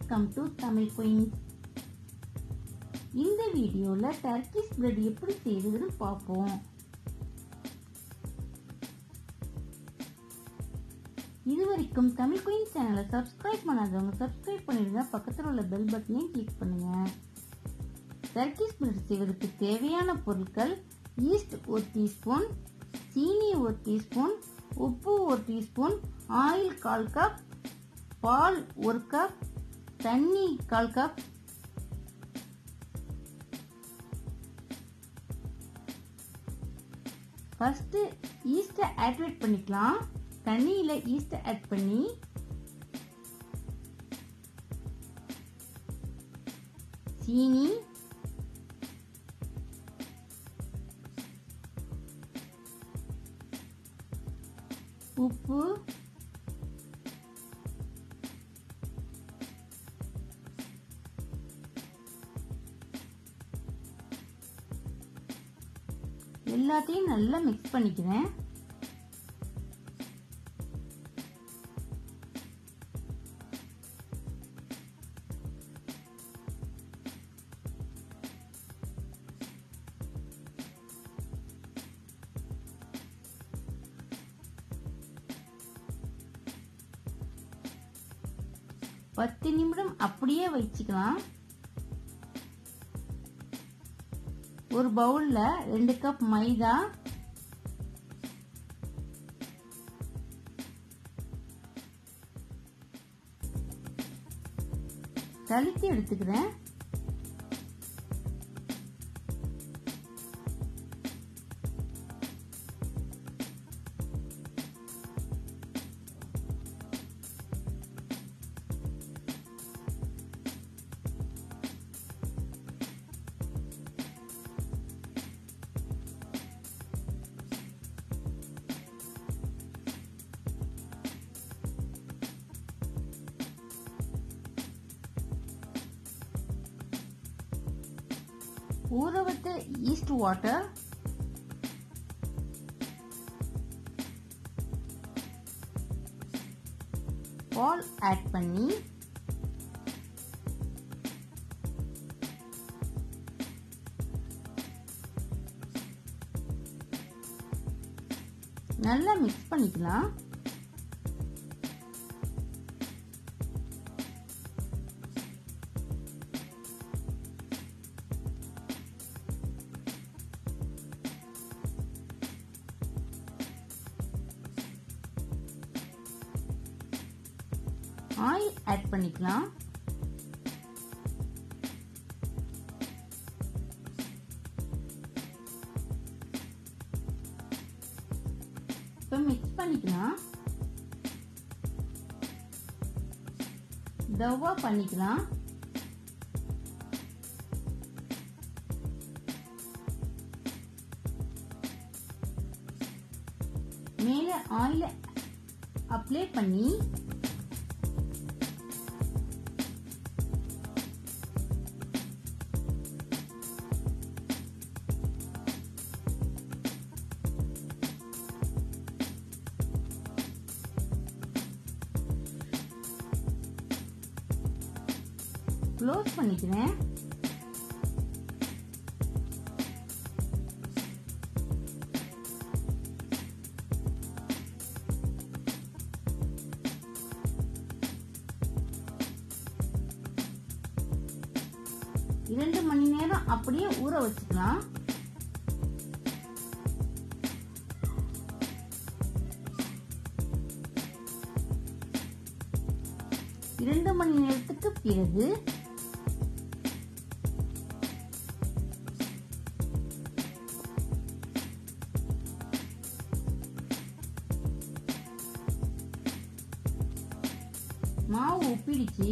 welcome to Tamil queen இந்த வீடியோவில் Turkish bread எப்படி செய்யுதுன்னு பார்ப்போம் இதுவரைக்கும் தமிழ் குயின் சேனலை சப்ஸ்கிரைப் பண்ணாதவங்க சப்ஸ்கிரைப் பண்ணிடுங்க பக்கத்தில் உள்ள பெல் பட்டனையும் கிளிக் பண்ணுங்க டர்க்கிஷ் பிரெட் செய்வதற்கு தேவையான பொருட்கள் ஈஸ்ட் ஒரு டீஸ்பூன் சீனி ஒரு டீஸ்பூன் உப்பு ஒரு டீஸ்பூன் ஆயில் கால் கப் பால் ஒரு கப் தண்ணி கால் கப் ஃபர்ஸ்ட் ஈஸ்ட்டை ஆக்டிவேட் பண்ணிக்கலாம் தண்ணியில் ஈஸ்ட்டை ஆட் பண்ணி சீனி உப்பு எல்லாத்தையும் நல்லா மிக்ஸ் பண்ணிக்கிறேன் பத்து நிமிடம் அப்படியே வச்சுக்கலாம் ஒரு பவுல்ல ரெண்டு கப் மைதா தளித்து எடுத்துக்கிறேன் ஊற வச்ச ஈஸ்ட் வாட்டர் பால் ஆட் பண்ணி நல்லா மிக்ஸ் பண்ணிக்கலாம் ஆயில் ஆட் பண்ணிக்கலாம் இப்போ மிக்ஸ் பண்ணிக்கலாம் தவா பண்ணிக்கலாம் மேலே ஆயில அப்ளை பண்ணி க்ளோஸ் பண்ணிக்கிறேன் இரண்டு மணி நேரம் அப்படியே ஊற வச்சுக்கலாம் இரண்டு மணி நேரத்துக்கு பிறகு மாவு உப்பிடுச்சு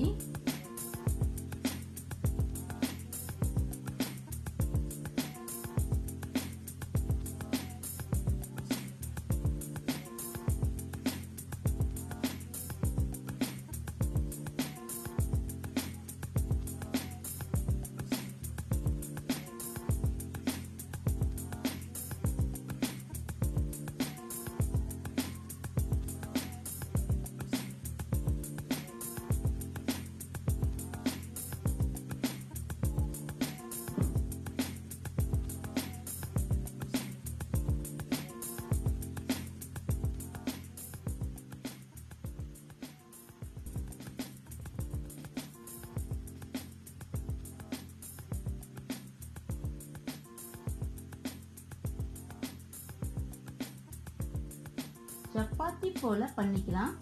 சப்பாத்தி போல பண்ணிக்கலாம்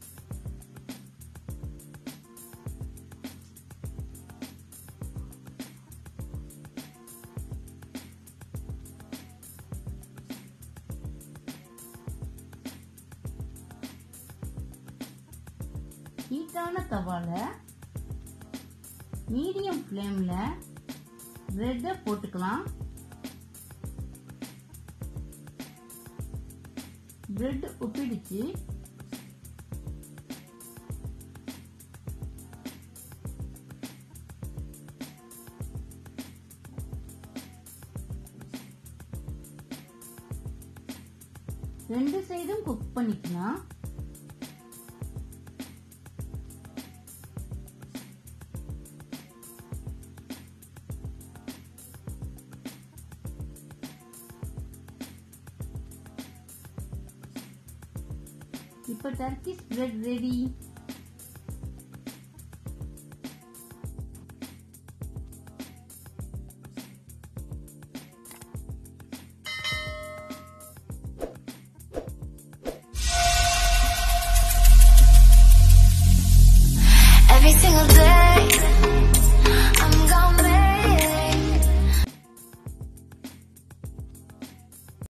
ஹீட்டான தவால மீடியம் ஃப்ளேம்ல பிரெட்டை போட்டுக்கலாம் பிரெட் உப்பிடுச்சு ரெண்டு சைடும் குக் பண்ணிக்கலாம் இப்போ டர்க்கிஷ் பிரெட் ரெடி